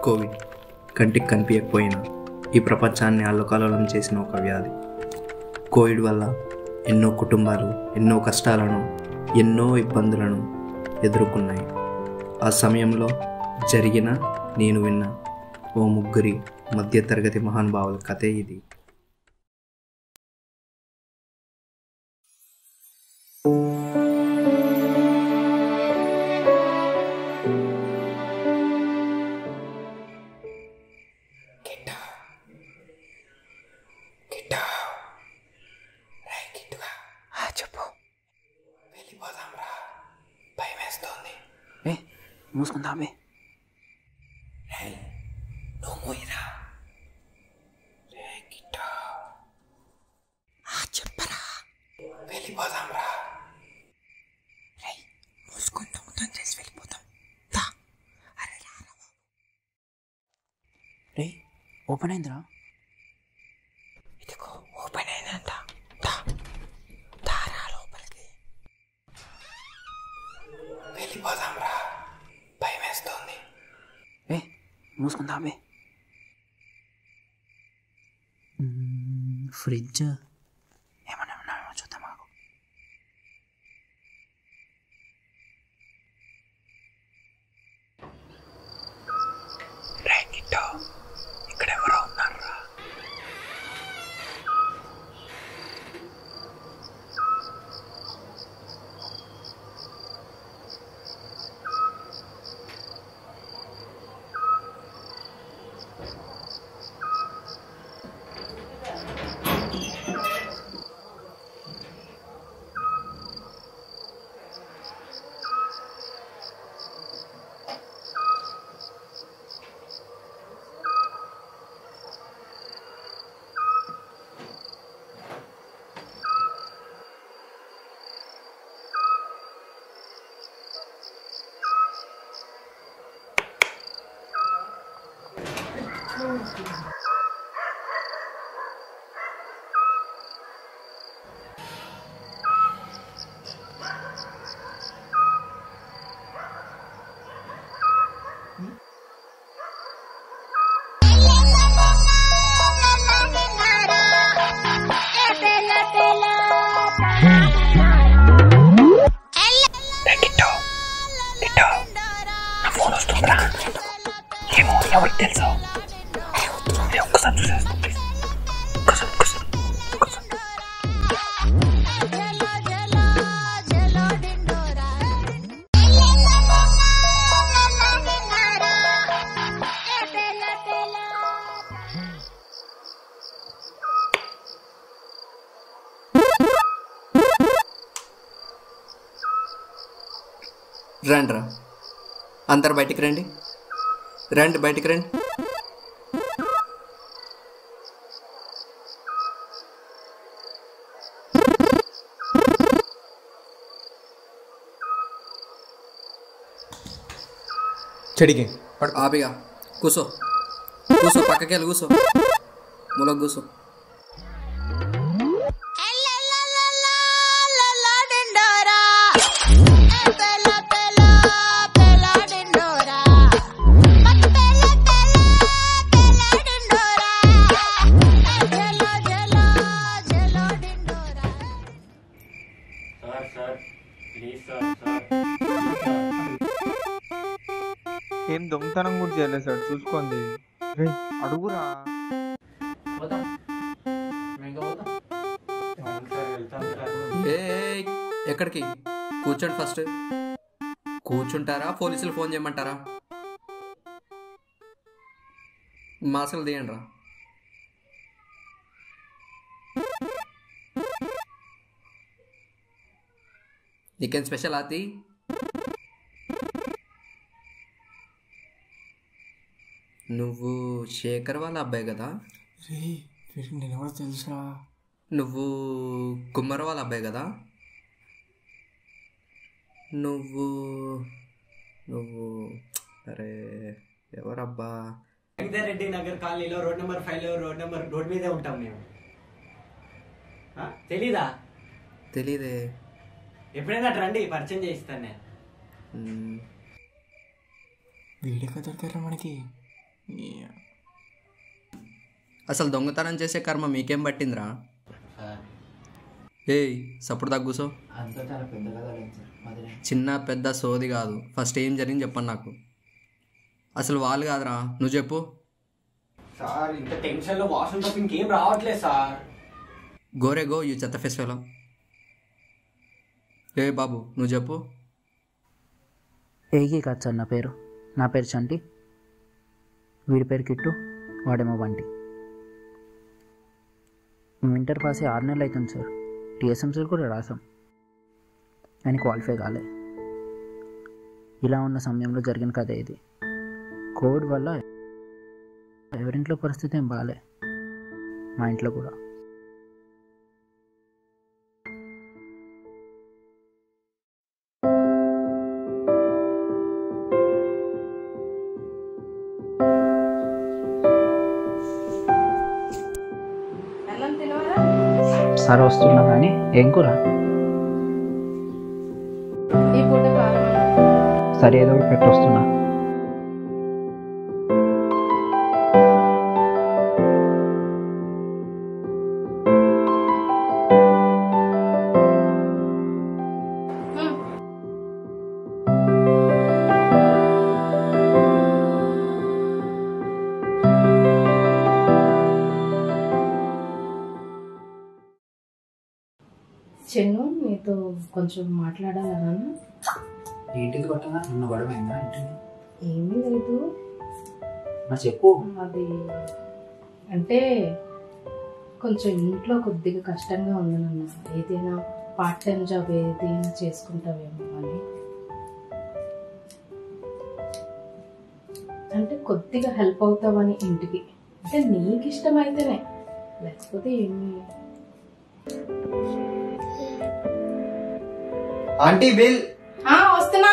Covid కంటికి కనిపించకపోయినా ఈ ప్రపంచాన్ని అల్లకల్లోలం చేసిన ఒక వ్యాధి కోవిడ్ వల్ల ఎన్నో కుటుంబాలు ఎన్నో కష్టాలను ఎన్నో ఇబ్బందులను ఎదుర్కొన్నాయి ఆ సమయంలో జరిగిన నేను విన్న ఓ ముగ్గురి మధ్యతరగతి మహానుభావుల కథే ఇది చెప్పు వెళ్ళిపోదాంరా భయం వేస్తోంది ఏ మూసుకుందామే నువ్వు పోయిరా చెప్పరా వెళ్ళిపోదాంరా మూసుకొని దొంగతనం చేసి వెళ్ళిపోతాం దా అరే రా రా బాబు. రే ఓపెన్ అయిందిరా ఇదిగో ఓపెన్ అయిందంట దా దా రా లోపలికి వెళ్ళిపోదాంరా భయం వేస్తోంది ఏ మూసుకుందామే ఫ్రిడ్జ్ ఏమన్నా ఉన్నామో చూద్దాం మాకు రే గిట్టో ఇక్కడ ఎవరో ఉన్నారా రే గిట్టో గిట్టో నా ఫోన్ వస్తుందిరా ఏమో ఎవరికి తెలుసు ఏ ఒక్కసారి చూసేస్తా ప్లీజ్ ఒక్కసారి ఒక్కసారి ఒక్కసారి రండి రా అందరు బయటికి రండి రండి బయటికి రండి చెడికి ఆపిగా కూసో కూసో పక్కకి వెళ్ళి కూసో మూలకు కూసో sir sir please sir sir ఏం దొంగతనం కూడా చేయలేదు సార్ చూసుకోండి రే అడుగురా పోతాం ఇంకా పోతాం అవును సార్ వెళ్తాం సార్ ఏ ఎక్కడికి కూర్చోండి ఫస్ట్ కూర్చుంటారా పోలీసులు ఫోన్ చేయమంటారా మాస్కులు తీయండి రా నీకేం స్పెషల్ ఆతి నువ్వు శేఖర్ వాళ్ళ అబ్బాయి కదా రే వీడికి నేను ఎవరో తెలుసురా నువ్వు కుమ్మర వాళ్ళ అబ్బాయి కదా నువ్వు నువ్వు అరే ఎవరబ్బా రెడ్డి నగర్ కాలనీలో రోడ్ నెంబర్ ఫైవ్ లో రోడ్ నెంబర్ రోడ్ మీదే ఉంటాం మేము ఆ, తెలీదా తెలీదే ఎప్పుడైనా అటు రండి పరిచయం చేయిస్తాను నేను మ్మ్. వీడే కదా దొరికారా మనకి అసలు దొంగతనం చేసే కర్మ మీకేం పట్టిందిరా ఏయ్ సప్పుడు తగ్గుసో అంతా చాలా పెద్ద కథ లేదు సార్ మదిలే చిన్న పెద్ద సోది కాదు ఫస్ట్ ఏం జరిగింది చెప్పండి నాకు అసలు వాళ్ళు కాదురా నువ్వు చెప్పు సార్ ఇంత టెన్షన్లో వాష్రూమ్ తప్ప ఇంకేం రావట్లేదు సార్ గోరే గో యూ చెత్త ఫెస్టివల్ ఏ బాబు నువ్వు చెప్పు ఏకీ కాదు సార్ నా పేరు నా పేరు చంటి వీడి పేరు కిట్టు వాడేమో బంటి మేము ఇంటర్ పాస్ అయ్యి ఆరు నెలలు అవుతుంది సార్ టీఎస్ఎంసీలు కూడా రాసాం అని క్వాలిఫై కాలే ఇలా ఉన్న సమయంలో జరిగిన కథ ఇది కోవిడ్ వల్ల ఎవరింట్లో పరిస్థితి ఏం బాగాలే మా ఇంట్లో కూడా సరే వస్తున్నా కానీ ఏం కూర ఈ పూట కారం సరే ఏదో ఒకటి పెట్టి వస్తున్నా చెన్ను నీతో కొంచెం మాట్లాడాలా నాన్న ఏంటిది కొట్టగా నిన్న గొడవ అయిందా ఏంటి ఏమీ లేదు నా చెప్పు అది అంటే కొంచెం ఇంట్లో కొద్దిగా కష్టంగా ఉంది నాన్న ఏదైనా పార్ట్ టైం జాబ్ ఏదైనా చేసుకుంటావేమో అని అంటే కొద్దిగా హెల్ప్ అవుతావని ఇంటికి అంటే నీకు ఇష్టమైతేనే లేకపోతే ఏమి ఆంటీ బిల్ ఆ, వస్తున్నా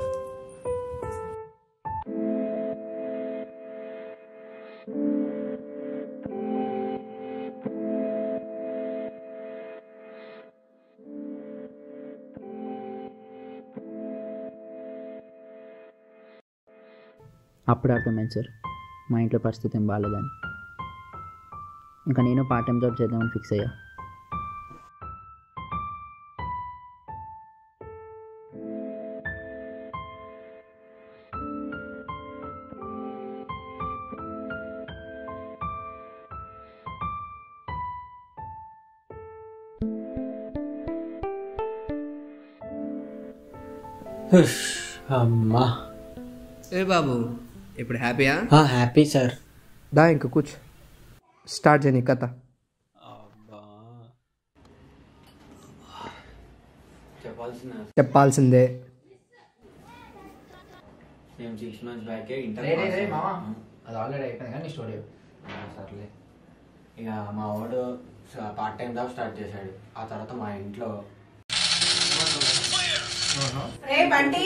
అప్పుడు అర్థమైంది సార్ మా ఇంట్లో పరిస్థితి ఏం బాగాలేదని ఇంకా నేను పార్ట్ టైం జాబ్ చేద్దామని ఫిక్స్ అయ్యా అమ్మా ఏ బాబు ఇప్పుడు హ్యాపీయా హ్యాపీ సార్ దా ఇంక కూర్చో స్టార్ట్ చేయని కథ చెప్పాల్సిన చెప్పాల్సిందే మేము సిక్స్ మంత్స్ బ్యాక్ ఇంటర్ రే రే రే మామ అది ఆల్రెడీ అయిపోయింది కానీ నీ స్టోరీ సర్లే ఇక మా వాడు పార్ట్ టైం జాబ్ స్టార్ట్ చేశాడు ఆ తర్వాత మా ఇంట్లో రే బంటి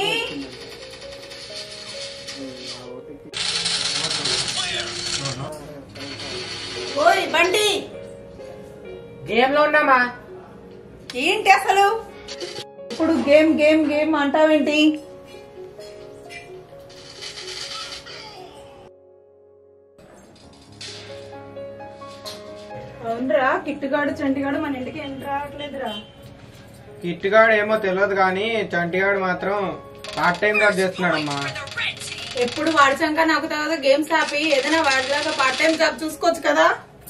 ఓయ్ బంటి గేమ్ లో ఉన్నామా ఏంటి అసలు ఇప్పుడు గేమ్ గేమ్ గేమ్ అంటావేంటి అవునరా కిట్టుగాడు చంటిగాడు మన ఇంటికి ఎంటర్ రావట్లేదురా కిట్టుగాడు ఏమో తెలియదు కానీ చంటిగాడు మాత్రం పార్ట్ టైం జాబ్ చేస్తున్నాడమ్మా ఎప్పుడు వాడి చంక నాకు తర్వాత గేమ్స్ ఆపి ఏదైనా వాడిలాగా పార్ట్ టైం జాబ్ చూసుకోవచ్చు కదా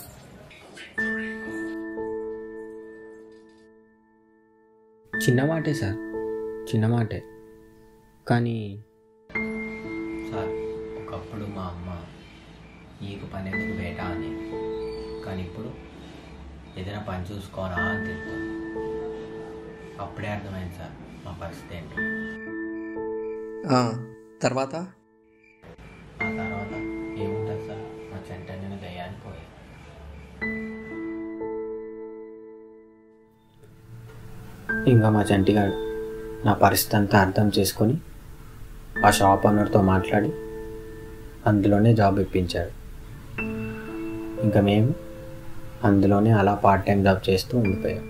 చిన్న మాటే సార్ చిన్న మాటే కానీ సార్ ఒకప్పుడు మా అమ్మ నీకు పని ఎందుకు బేటా అని కానీ ఇప్పుడు ఏదైనా పని చూసుకోరా అని తిరుగుతుంది అప్పుడే అర్థమైంది సార్ మా పరిస్థితి ఏంటో తర్వాత ఆ తర్వాత ఏముంటుంది సార్ మా చెంట నేను దయ్యానికి పోయాను ఇంకా మా చంటిగాడు నా పరిస్థితి అంతా అర్థం చేసుకొని ఆ షాప్ ఓనర్తో మాట్లాడి అందులోనే జాబ్ ఇప్పించాడు ఇంకా మేము అందులోనే అలా పార్ట్ టైం జాబ్ చేస్తూ ఉండిపోయాం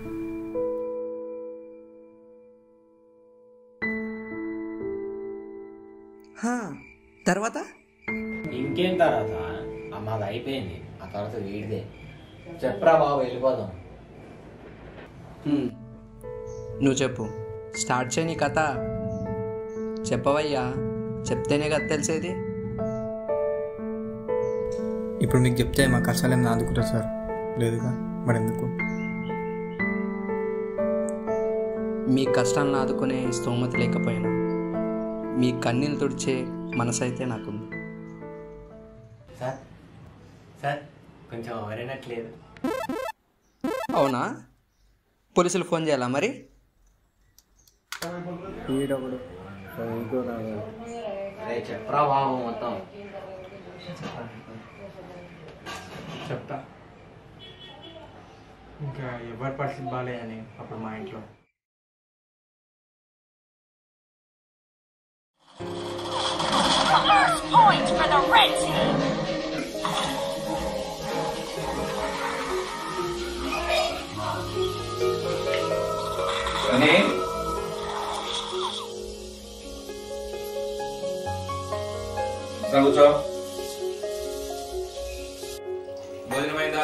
తర్వాత ఇంకేం తర్వాత ఆ మాది అయిపోయింది ఆ తర్వాత వీడిదే చెప్పరా బాబు వెళ్ళిపోదాం హ్మ్. నువ్వు చెప్పు స్టార్ట్ చేయి నీ కథ చెప్పవయ్యా చెప్తేనే కదా తెలిసేది ఇప్పుడు మీకు చెప్తే మా కష్టాలు ఏమైనా ఆదుకుంటారు సార్ లేదుగా మరి ఎందుకు మీ కష్టాలను ఆదుకునే స్తోమత లేకపోయినా మీ కన్నీళ్ళు తుడిచే మనసు అయితే నాకుంది సార్ సార్ కొంచెం ఎవరైనట్లేదు అవునా పోలీసులు ఫోన్ చేయాలా మరి అరే చెప్పరా బాబు మొత్తం చెప్తా ఇంకా ఎవరి పరిస్థితి బాగాలేదని అప్పుడు మా ఇంట్లో కూర్చో భోజనమైందా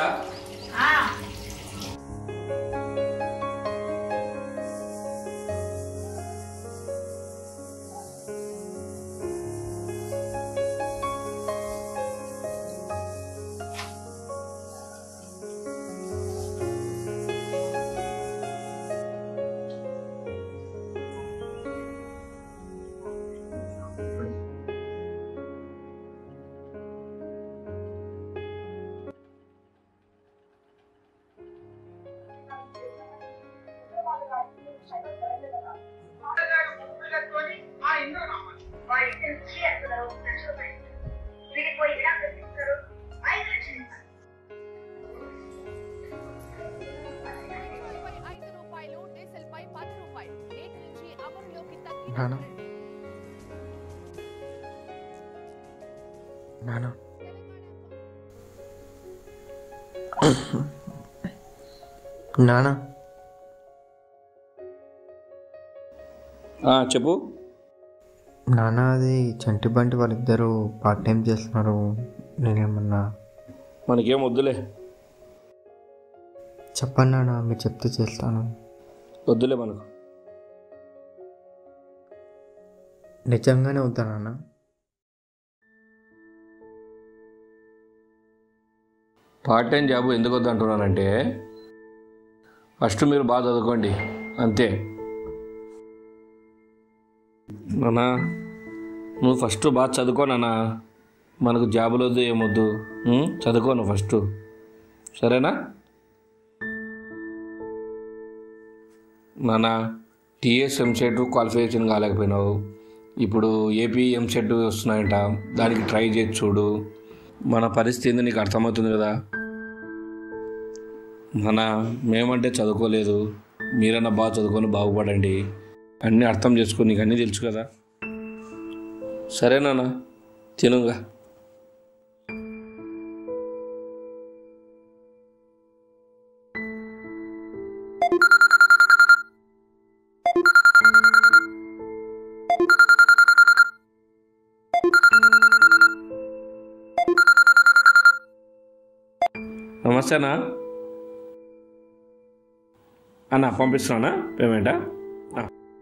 ఐదు రూపాయలు డీజిల్ పై పది రూపాయలు నేటి నుంచి అమలులోకి నాన్న తగ్గింది నాన్న నాన్న చెప్పు నాన్న అది చంటి బంటి వాళ్ళిద్దరూ పార్ట్ టైం చేస్తున్నారు నేనేమన్నా మనకేం వద్దులే చెప్పండి నాన్న మీరు చెప్తే చేస్తాను వద్దులే మనకు నిజంగానే వద్దా నాన్న పార్ట్ టైం జాబ్ ఎందుకు వద్దంటున్నానంటే ఫస్ట్ మీరు బాగా చదువుకోండి అంతే నానా నువ్వు ఫస్ట్ బాగా చదువుకో నాన్న మనకు జాబులు వద్దు ఏమొద్దు ఉం? చదువుకో నువ్వు ఫస్ట్ సరేనా నాన్న టీఎస్ ఎంసెట్ క్వాలిఫికేషన్ కాలేకపోయినావు ఇప్పుడు ఏపీ ఎంసెట్ వస్తున్నాయంట దానికి ట్రై చేసి చూడు మన పరిస్థితి ఏందో నీకు అర్థమవుతుంది కదా మన మేమంటే చదువుకోలేదు మీరన్నా బాగా చదువుకొని బాగుపడండి అన్నీ అర్థం చేసుకొని నీకు అన్నీ తెలుసు కదా సరేనా తినుగా నమస్తేనా అన్న పంపిస్తున్నానా పేమెంటా ఆ.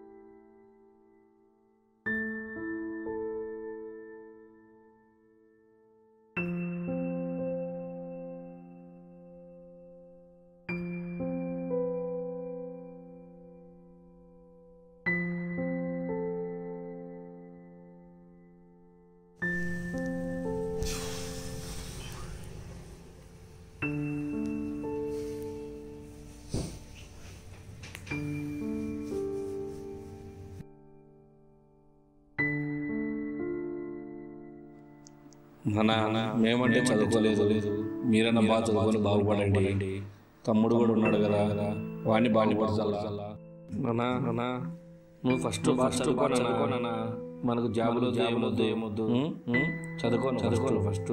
మన మేమంటే చదువుకోలేదు మీరన్నా బాగా చదువుకొని బాగుపడండి తమ్ముడు కూడా ఉన్నాడు కదా వాడిని బాగా పరచాలా నానా నానా నువ్వు ఫస్ట్ బాగా చదువుకో నాన్న మనకు జాబులు జాబులు వద్దు ఏమొద్దు చదువుకో చదువుకో ఫస్ట్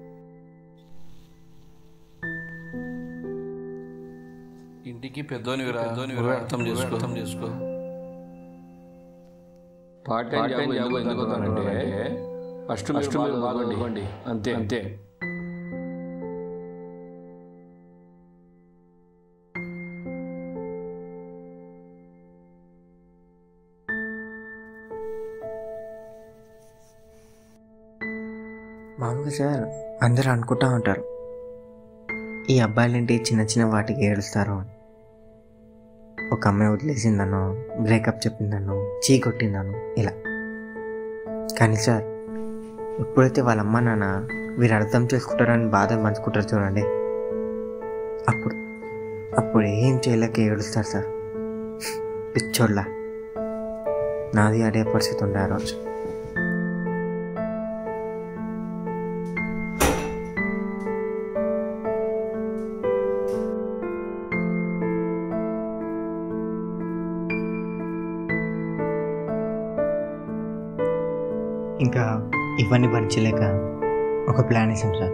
ఇంటికి పెద్దోని పెద్దోని అర్థం చేసుకో అర్థం చేసుకో పార్ట్ టైం జాబ్ ఎందుకు ఎందుకు అంటే ఫస్ట్ ఫస్ట్ మీరు బాగా చదువుకోండి అంతే అంతే మామూలుగా సార్ అందరూ అనుకుంటా ఉంటారు ఈ అబ్బాయిలేంటి చిన్న చిన్న వాటికి ఏడుస్తారు అని ఒక అమ్మాయి వదిలేసిందనో బ్రేకప్ చెప్పిందనో చీ కొట్టిందనో ఇలా కానీ సార్ ఎప్పుడైతే వాళ్ళ అమ్మ నాన్న వీరు అర్థం చేసుకుంటారని బాధ పంచుకుంటారు చూడండి అప్పుడు అప్పుడు ఏం చేయలేక ఏడుస్తారు సార్ పిచ్చోళ్ళ నాది అదే పరిస్థితి ఉండే ఆ రోజు ఇంకా ఇవన్నీ భరించలేక ఒక ప్లాన్ వేసాం సార్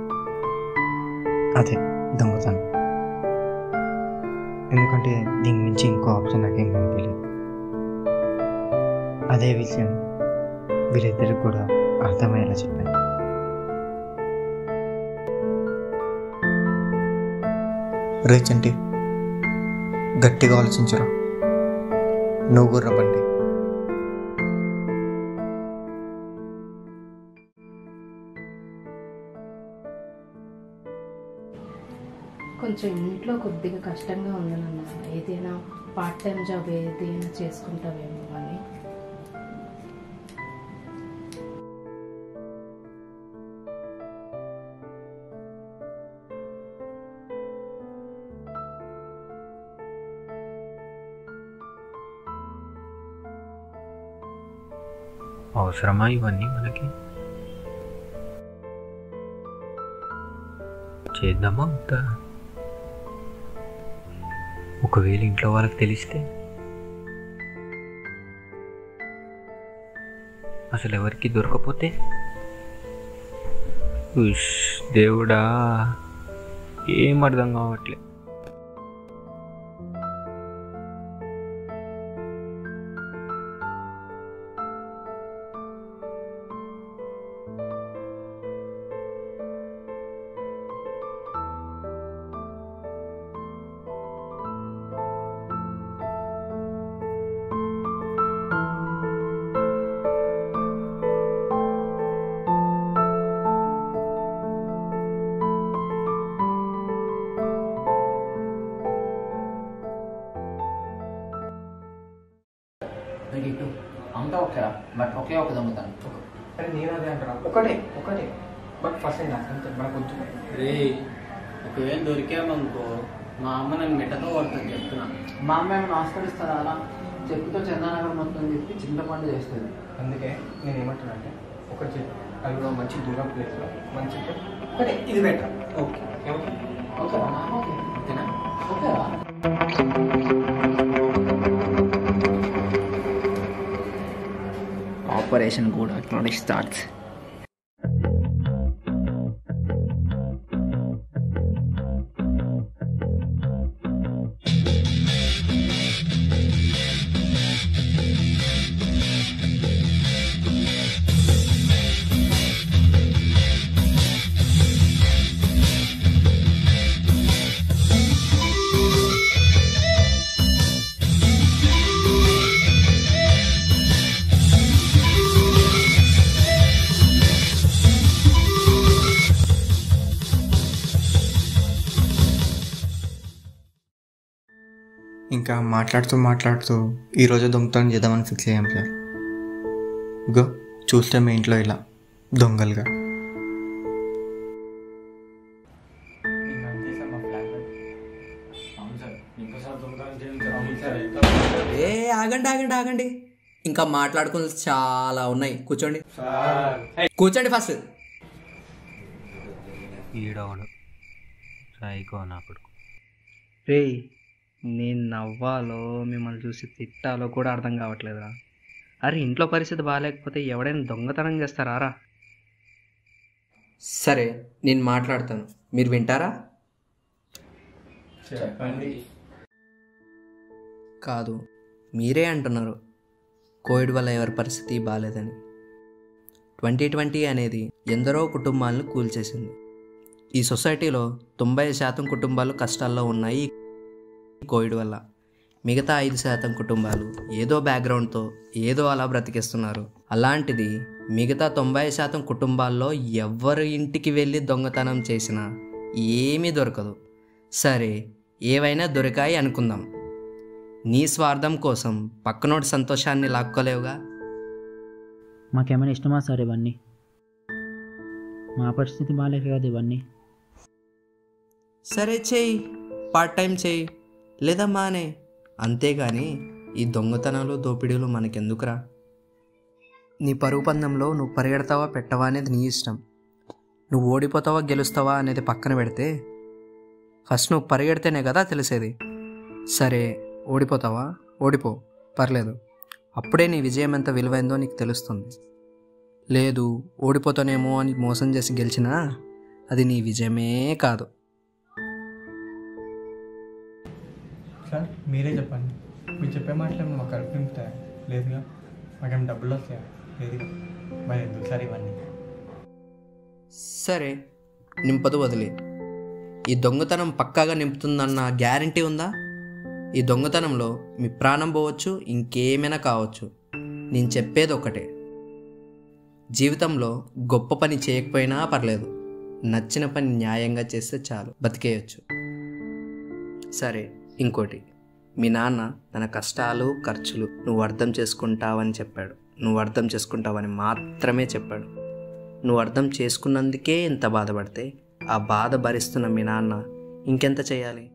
అదే దొంగతనం ఎందుకంటే దీని మించి ఇంకో ఆప్షన్ నాకేం కనిపించలేదు అదే విషయం వీరిద్దరికి కూడా అర్థమయ్యేలా చెప్పాను రే చంటి గట్టిగా ఆలోచించరా నువ్వు కూడా బండి కొంచెం ఇంట్లో కొద్దిగా కష్టంగా ఉంది నాన్న ఏదైనా పార్ట్ టైం జాబ్ ఏదైనా చేసుకుంటావేమో అని అవసరమా ఇవన్నీ మనకి చేద్దామా వద్దా ఒకవేళ ఇంట్లో వాళ్ళకి తెలిస్తే అసలు ఎవరికి దొరకపోతే ఉష్ దేవుడా ఏం అర్థం కావట్లే ఇటు అంతా ఒకసారి బట్ ఒకే ఒక దొంగతనం అరే నేను అదే అంటారా ఒకటే ఒకటే బట్ ఫస్ట్ నాకు అంతే మనకు కొంచెం రే ఒకవేళ దొరికామనుకో మా అమ్మ నన్ను మెట్టతో కొడుతుంది చెప్తున్నా మా అమ్మ ఏమైనా ఆస్కరిస్తుందా అలా చెప్పుతో చందానగర్ మొత్తం చెప్పి చింతపండు చేస్తుంది అందుకే నేను ఏమంటున్నా అంటే ఒకటి చెప్పు అది కూడా మంచి దూరం ప్లేస్లో మంచి ఒకటే ఇది బెటర్ ఓకే ఓకే ఓకేరా ఓకే అంతేనా ఓకేరా ఆపరేషన్ కూడా అట్లా స్టార్ట్స్ ఇంకా మాట్లాడుతూ మాట్లాడుతూ ఈరోజు దొంగతనం చేద్దామని ఫిక్స్ అయ్యాం సార్ గో చూస్తే మీ ఇంట్లో ఇలా దొంగలుగా ఏ ఆగండి ఆగండి ఆగండి ఇంకా మాట్లాడుకుని చాలా ఉన్నాయి కూర్చోండి కూర్చోండి ఫస్ట్ ఈడవడు సైకో నా కొడుకు రే నేను నవ్వాలో మిమ్మల్ని చూసి తిట్టాలో కూడా అర్థం కావట్లేదా అరే ఇంట్లో పరిస్థితి బాగాలేకపోతే ఎవడైనా దొంగతనం చేస్తారా రా సరే నేను మాట్లాడతాను మీరు వింటారా చెప్పండి కాదు మీరే అంటున్నారు కోవిడ్ వల్ల ఎవరి పరిస్థితి బాగాలేదని ట్వంటీ ట్వంటీ అనేది ఎందరో కుటుంబాలను కూల్చేసింది ఈ సొసైటీలో తొంభై శాతం కుటుంబాలు కష్టాల్లో ఉన్నాయి ఈ కోవిడ్ వల్ల మిగతా ఐదు శాతం కుటుంబాలు ఏదో బ్యాక్గ్రౌండ్తో ఏదో అలా బ్రతికేస్తున్నారు అలాంటిది మిగతా తొంభై శాతం కుటుంబాల్లో ఎవరి ఇంటికి వెళ్ళి దొంగతనం చేసినా ఏమీ దొరకదు సరే ఏవైనా దొరికాయి అనుకుందాం నీ స్వార్థం కోసం పక్కనోడి సంతోషాన్ని లాక్కోలేవుగా మాకేమైనా ఇష్టమా సార్ ఇవన్నీ మా పరిస్థితి బాగాలేక కదా ఇవన్నీ సరే చేయి పార్ట్ టైం చేయి లేదా మానే అంతేగాని ఈ దొంగతనాలు దోపిడీలు మనకెందుకురా నీ పరుగు పందెంలో నువ్వు పరిగెడతావా పెట్టవా అనేది నీ ఇష్టం నువ్వు ఓడిపోతావా గెలుస్తావా అనేది పక్కన పెడితే ఫస్ట్ నువ్వు పరిగెడితేనే కదా తెలిసేది సరే ఓడిపోతావా ఓడిపో పర్లేదు అప్పుడే నీ విజయం ఎంత విలువైందో నీకు తెలుస్తుంది లేదు ఓడిపోతానేమో అని మోసం చేసి గెలిచినా అది నీ విజయమే కాదు సార్ మీరే చెప్పండి మీరు చెప్పే మాటలు మాకు కడుపు నింపుతాయా లేదుగా మాకేం డబ్బులు వస్తాయా లేదుగా మరి ఎందుకు సార్ ఇవన్నీ సరే నింపదు వదిలే ఈ దొంగతనం పక్కాగా నింపుతుందన్న గ్యారంటీ ఉందా ఈ దొంగతనంలో మీ ప్రాణం పోవచ్చు ఇంకేమైనా కావచ్చు నేను చెప్పేది ఒకటే జీవితంలో గొప్ప పని చేయకపోయినా పర్లేదు నచ్చిన పని న్యాయంగా చేస్తే చాలు బతికేయచ్చు సరే ఇంకోటి మీ నాన్న తన కష్టాలు ఖర్చులు నువ్వు అర్థం చేసుకుంటావని చెప్పాడు నువ్వు అర్థం చేసుకుంటావని మాత్రమే చెప్పాడు నువ్వు అర్థం చేసుకున్నందుకే ఇంత బాధపడితే ఆ బాధ భరిస్తున్న మీ నాన్న ఇంకెంత చేయాలి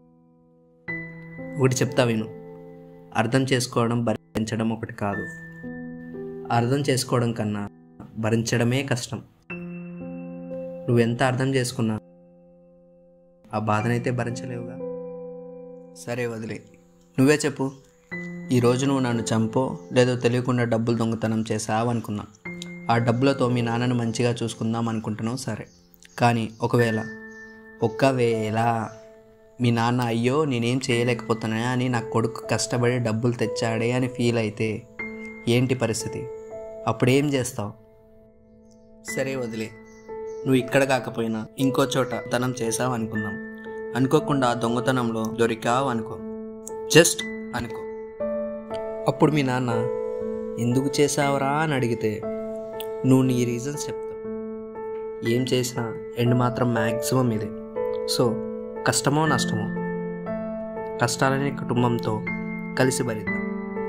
ఒకటి చెప్తా విను అర్థం చేసుకోవడం భరించడం ఒకటి కాదు అర్థం చేసుకోవడం కన్నా భరించడమే కష్టం నువ్వెంత అర్థం చేసుకున్నా ఆ బాధనైతే భరించలేవుగా సరే వదిలే నువ్వే చెప్పు ఈరోజు నువ్వు నన్ను చంపో లేదో తెలియకుండా డబ్బులు దొంగతనం చేసావు అనుకున్నా ఆ డబ్బులతో మీ నాన్నను మంచిగా చూసుకుందాం అనుకుంటున్నావు సరే కానీ ఒకవేళ ఒకవేళ మీ నాన్న అయ్యో నేనేం చేయలేకపోతున్నా అని నా కొడుకు కష్టపడి డబ్బులు తెచ్చాడే అని ఫీల్ అయితే ఏంటి పరిస్థితి అప్పుడేం చేస్తావు సరే వదిలే నువ్వు ఇక్కడ కాకపోయినా ఇంకో చోట తనం చేసావు అనుకుందాం అనుకోకుండా ఆ దొంగతనంలో దొరికావు అనుకో జస్ట్ అనుకో అప్పుడు మీ నాన్న ఎందుకు చేసావురా అని అడిగితే నువ్వు నీ రీజన్స్ చెప్తావు ఏం చేసినా ఎండ్ మాత్రం మ్యాక్సిమం ఇదే సో కష్టమో నష్టమో కష్టాలనే కుటుంబంతో కలిసి భరిద్దాం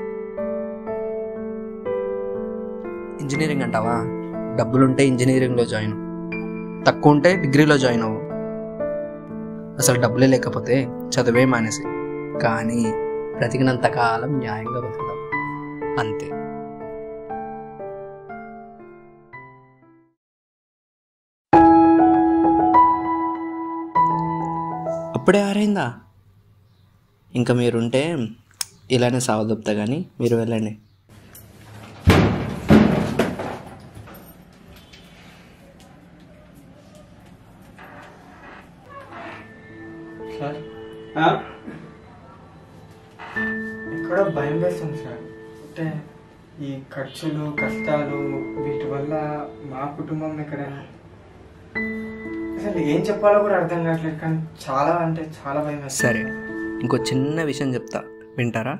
ఇంజనీరింగ్ అంటావా డబ్బులుంటే ఇంజనీరింగ్లో జాయిన్ అవ్వు. తక్కువ ఉంటే డిగ్రీలో జాయిన్ అవ్వు అసలు డబ్బులే లేకపోతే చదివే మానేసి కానీ బ్రతికినంత కాలం న్యాయంగా బతుకుదాం అంతే అప్పుడే ఆరైందా ఇంకా మీరుంటే ఇలానే సావదొప్తా కానీ మీరు వెళ్ళండి సార్ ఎక్కడో భయం వేస్తుంది సార్ అంటే ఈ ఖర్చులు కష్టాలు వీటి వల్ల మా కుటుంబం ఇక్కడ అసలు ఏం చెప్పాలో కూడా అర్థం కావట్లేదు కానీ చాలా అంటే చాలా భయం వేస్తుంది సరే ఇంకో చిన్న విషయం చెప్తా వింటారా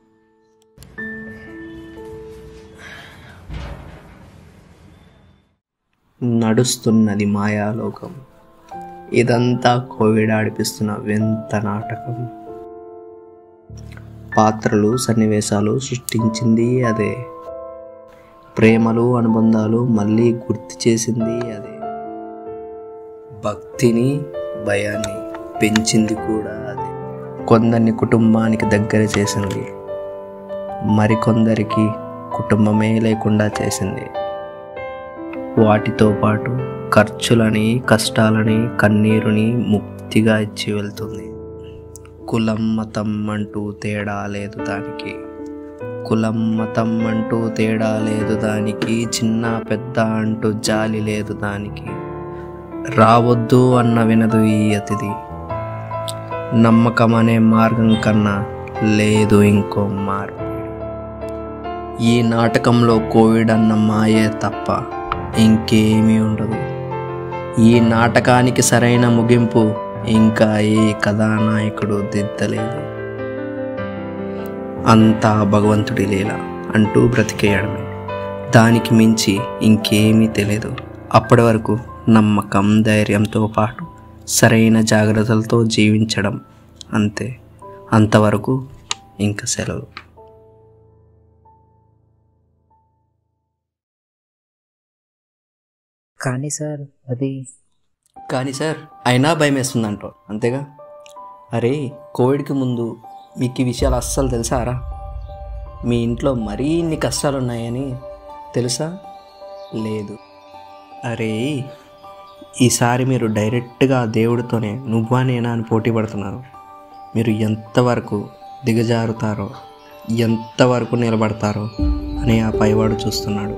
నడుస్తున్నది మాయాలోకం ఇదంతా కోవిడ్ ఆడిపిస్తున్న వింత నాటకం పాత్రలు సన్నివేశాలు సృష్టించింది అదే ప్రేమలు అనుబంధాలు మళ్ళీ గుర్తు చేసింది అదే భక్తిని భయాన్ని పెంచింది కూడా అదే కొందరిని కుటుంబానికి దగ్గర చేసింది మరికొందరికి కుటుంబమే లేకుండా చేసింది వాటితో పాటు ఖర్చులని కష్టాలని కన్నీరుని ముక్తిగా ఇచ్చి వెళ్తుంది కులం మతం అంటూ తేడా లేదు దానికి కులం మతం అంటూ తేడా లేదు దానికి చిన్న పెద్ద అంటూ జాలి లేదు దానికి రావద్దు అన్న వినదు ఈ అతిథి నమ్మకం అనే మార్గం కన్నా లేదు ఇంకో మార్గం ఈ నాటకంలో కోవిడ్ అన్న మాయే తప్ప ఇంకేమీ ఉండదు ఈ నాటకానికి సరైన ముగింపు ఇంకా ఏ కథానాయకుడు దిద్దలేదు అంతా భగవంతుడి లీల అంటూ బ్రతికేయడమే దానికి మించి ఇంకేమీ తెలియదు అప్పటి వరకు నమ్మకం ధైర్యంతో పాటు సరైన జాగ్రత్తలతో జీవించడం అంతే అంతవరకు ఇంక సెలవు కానీ సార్ అది కానీ సార్ అయినా భయం వేస్తుందంట అంతేగా అరే కోవిడ్కి ముందు మీకు ఈ విషయాలు అస్సలు తెలుసారా మీ ఇంట్లో మరీ ఇన్ని కష్టాలు ఉన్నాయని తెలుసా లేదు అరే ఈసారి మీరు డైరెక్ట్గా దేవుడితోనే నువ్వా నేనా అని పోటీ పడుతున్నారు మీరు ఎంతవరకు దిగజారుతారో ఎంతవరకు నిలబడతారో అని ఆ పైవాడు చూస్తున్నాడు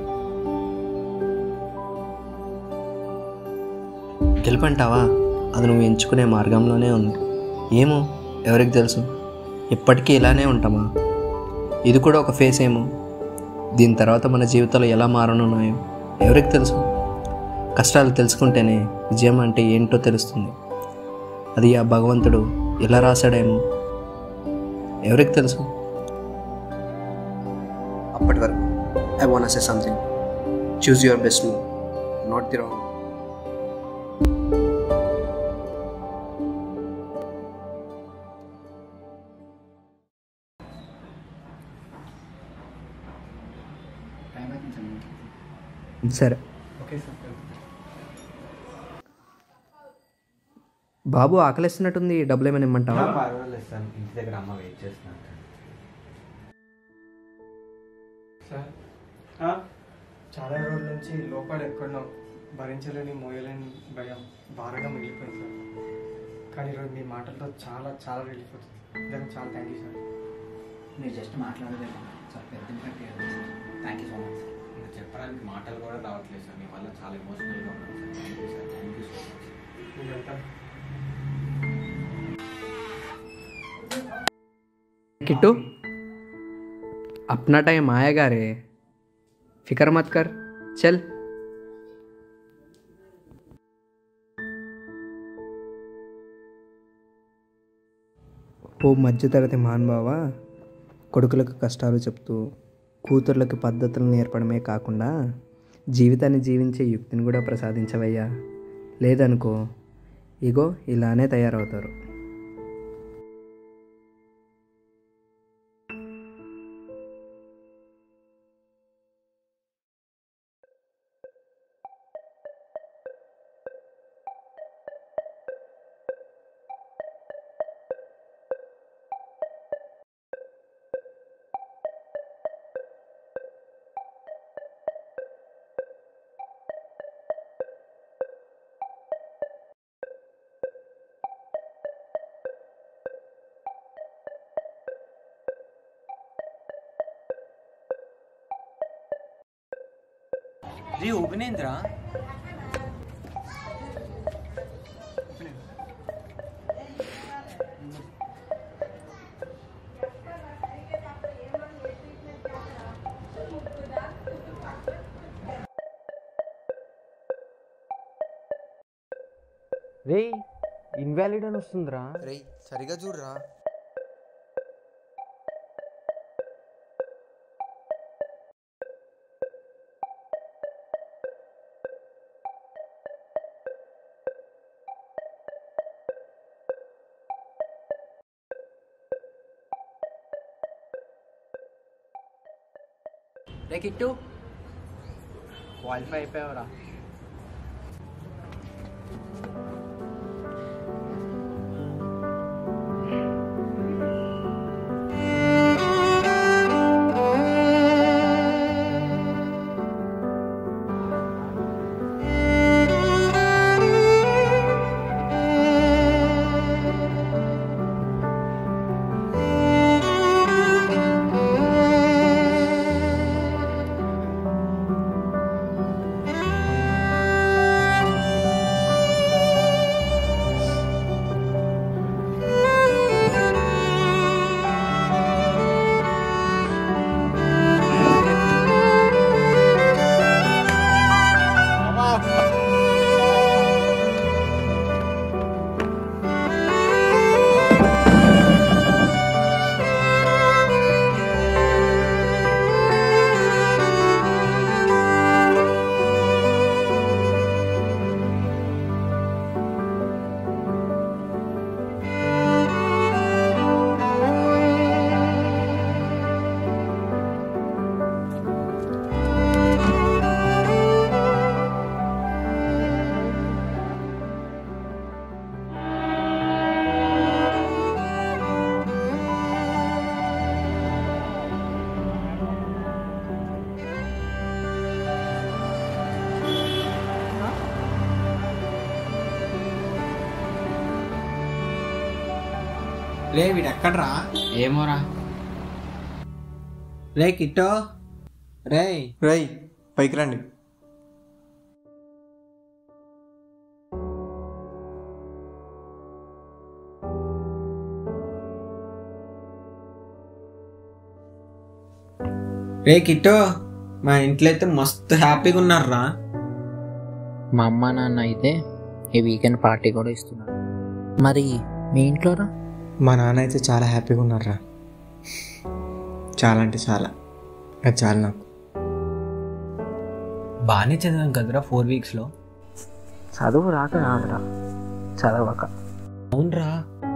గెలుపంటావా అది నువ్వు ఎంచుకునే మార్గంలోనే ఉంది ఏమో ఎవరికి తెలుసు ఎప్పటికీ ఇలానే ఉంటామా ఇది కూడా ఒక ఫేస్ ఏమో దీని తర్వాత మన జీవితాలు ఎలా మారనున్నాయో ఎవరికి తెలుసు కష్టాలు తెలుసుకుంటేనే విజయం అంటే ఏంటో తెలుస్తుంది అది ఆ భగవంతుడు ఎలా రాశాడేమో ఎవరికి తెలుసు అప్పటి వరకు I want say something choose your best move not the wrong సరే ఓకే సార్ బాబు ఆకలిస్తున్నట్టుంది డబ్బులు ఏమైనా ఇమ్మంటావా పర్వాలేదు సార్ ఇంటి దగ్గర అమ్మ వెయిట్ చేస్తున్నాను సార్ చాలా రోజుల నుంచి లోపల ఎక్కడో భరించలేని మోయలేని భయం భారంగా మిగిలిపోయింది సార్ కానీ ఈరోజు మీ మాటలతో చాలా చాలా రిలీఫ్ అవుతుంది దానికి చాలా థ్యాంక్ యూ సార్ మీరు జస్ట్ మాట్లాడలేదు సార్ పెద్ద impact thank you so much ఇంకా చెప్పడానికి మాటలు కూడా రావట్లేదు సార్ మీ వల్ల చాలా ఎమోషనల్గా ఉన్నాను sir thank you sir thank you so much నేను వెళ్తాను किट्टू अपना टाइम आएगा रे फिक्र मत कर चल ఓ మధ్యతరగతి మహానుభావ కొడుకులకు కష్టాలు చెప్తూ కూతుర్లకు పద్ధతులు నేర్పడమే కాకుండా జీవితాన్ని జీవించే యుక్తిని కూడా ప్రసాదించవయ్యా లేదనుకో ఇగో ఇలానే తయారవుతారు రీ ఉపనేంద్ర రే ఇన్వాలిడ్ అని వస్తుందిరా రే సరిగా చూడరా రే కిట్టు క్వాలిఫై అయిపోయావురా రే వీడెక్కడ్రా ఏమోరా రే కిట్టో రే రై పైకి రండి రే కిట్టో మా ఇంట్లో అయితే మస్తు హ్యాపీగా ఉన్నారా మా అమ్మ నాన్న అయితే ఈ వీకెండ్ పార్టీ కూడా ఇస్తున్నారు మరి మీ ఇంట్లోరా మా నాన్న అయితే చాలా హ్యాపీగా ఉన్నారా చాలా అంటే చాలా అది చాలా నాకు బాగానే చదివాం కదరా ఫోర్ వీక్స్లో చదువు రాక కాదురా చదవక అవునరా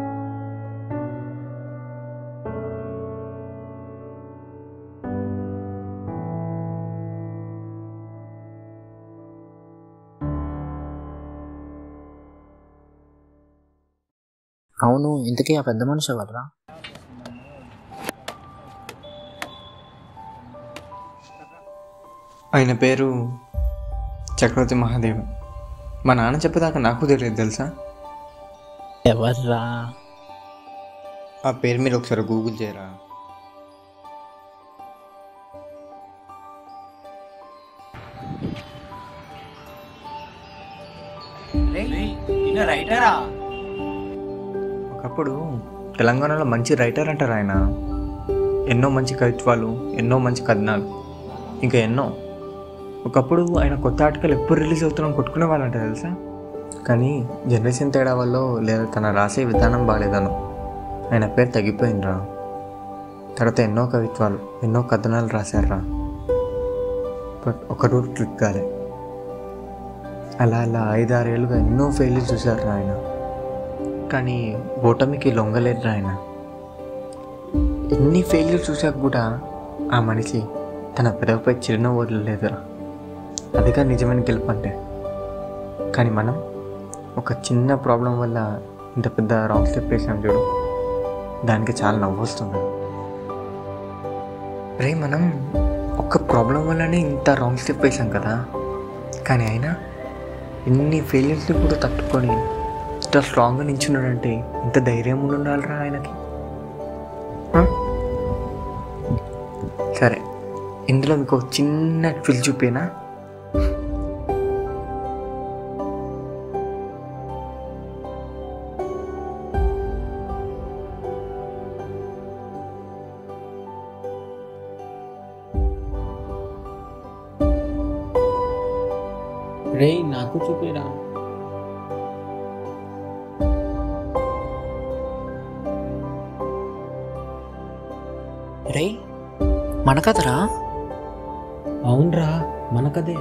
అవును ఇంతకీ ఆ పెద్ద మనిషి ఎవర్రా ఆయన పేరు చక్రవర్తి మహాదేవ్ మా నాన్న చెప్పేదాకా నాకు తెలియదు తెలుసా ఎవర్రా ఆ పేరు మీరు ఒకసారి గూగుల్ చేయరా రైటరా ఒకప్పుడు తెలంగాణలో మంచి రైటర్ అంటారు ఆయన ఎన్నో మంచి కవిత్వాలు ఎన్నో మంచి కథనాలు ఇంకా ఎన్నో ఒకప్పుడు ఆయన కొత్త ఆర్టికల్ ఎప్పుడు రిలీజ్ అవుతున్నాం కొట్టుకునే వాళ్ళంట తెలుసా కానీ జనరేషన్ తేడా వల్ల లేదా తన రాసే విధానం బాగాలేదను ఆయన పేరు తగ్గిపోయిందిరా తర్వాత ఎన్నో కవిత్వాలు ఎన్నో కథనాలు రాశారా బట్ ఒక రూట్ క్లిక్ కాలే అలా అలా ఐదారేళ్ళుగా ఎన్నో ఫెయిల్యూర్ చూశారు ఆయన కానీ ఓటమికి లొంగలేదురా ఆయన ఎన్ని ఫెయిల్యూర్ చూశాక కూడా ఆ మనిషి తన పెదవిపై చిరునవ్వు వదలలేదురా అదిగా నిజమైన గెలుపు అంటే కానీ మనం ఒక చిన్న ప్రాబ్లం వల్ల ఇంత పెద్ద రాంగ్ స్టెప్ వేసాం చూడు దానికి చాలా నవ్వు వస్తుంది రే మనం ఒక ప్రాబ్లం వల్లనే ఇంత రాంగ్ స్టెప్ వేసాం కదా కానీ అయినా ఇన్ని ఫెయిల్యూర్స్ని కూడా తట్టుకొని ఇంత స్ట్రాంగ్గా నించున్నాడంటే ఇంత ధైర్యం ఉండి ఉండాలిరా ఆయనకి ఆ? సరే ఇందులో మీకు ఒక చిన్న ట్విల్ చూపేనా రే నాకు చూపిరా రే మన కదరా అవునరా మనకదే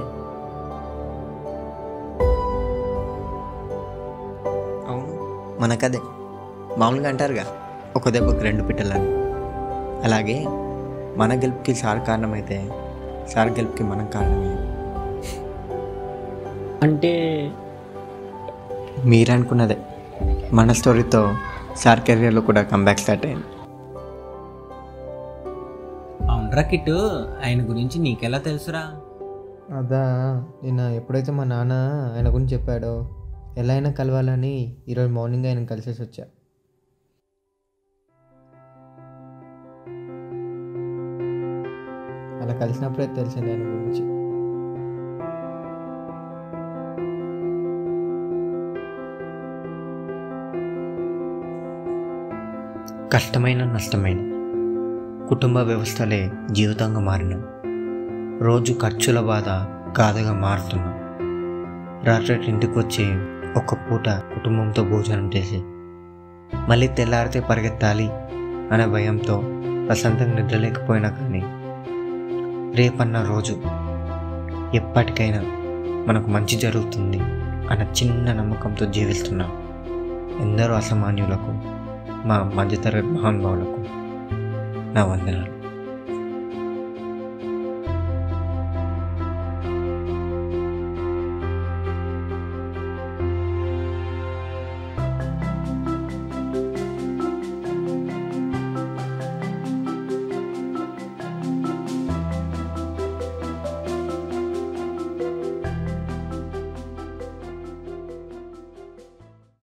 అవును మనకదే మామూలుగా అంటారుగా ఒక దెబ్బకి రెండు పిట్టలని అలాగే మన గెలుపుకి సార్ కారణమైతే సార్ గెలుపుకి మనం కారణమే అంటే మీరు అనుకున్నదే మన స్టోరీతో సార్ కెరియర్లో కూడా కంబ్యాక్ స్టార్ట్ అయింది అవునరా కిట్టు ఆయన గురించి నీకెలా తెలుసురా అదా నిన్న ఎప్పుడైతే మా నాన్న ఆయన గురించి చెప్పాడో ఎలా అయినా కలవాలని ఈరోజు మార్నింగ్ ఆయన కలిసేసి వచ్చా అలా కలిసినప్పుడే తెలిసింది ఆయన గురించి కష్టమైన నష్టమైన కుటుంబ వ్యవస్థలే జీవితంగా మారిన రోజు ఖర్చుల బాధ గాథగా మారుతున్నా రాత్రి ఇంటికి వచ్చి ఒక పూట కుటుంబంతో భోజనం చేసి మళ్ళీ తెల్లారితే పరిగెత్తాలి అనే భయంతో ప్రశాంతంగా నిద్రలేకపోయినా కానీ రేపన్న రోజు ఎప్పటికైనా మనకు మంచి జరుగుతుంది అన్న చిన్న నమ్మకంతో జీవిస్తున్నా ఎందరో అసామాన్యులకు మా మధ్యతరగతి మహానుభావులకు నా వందనాలు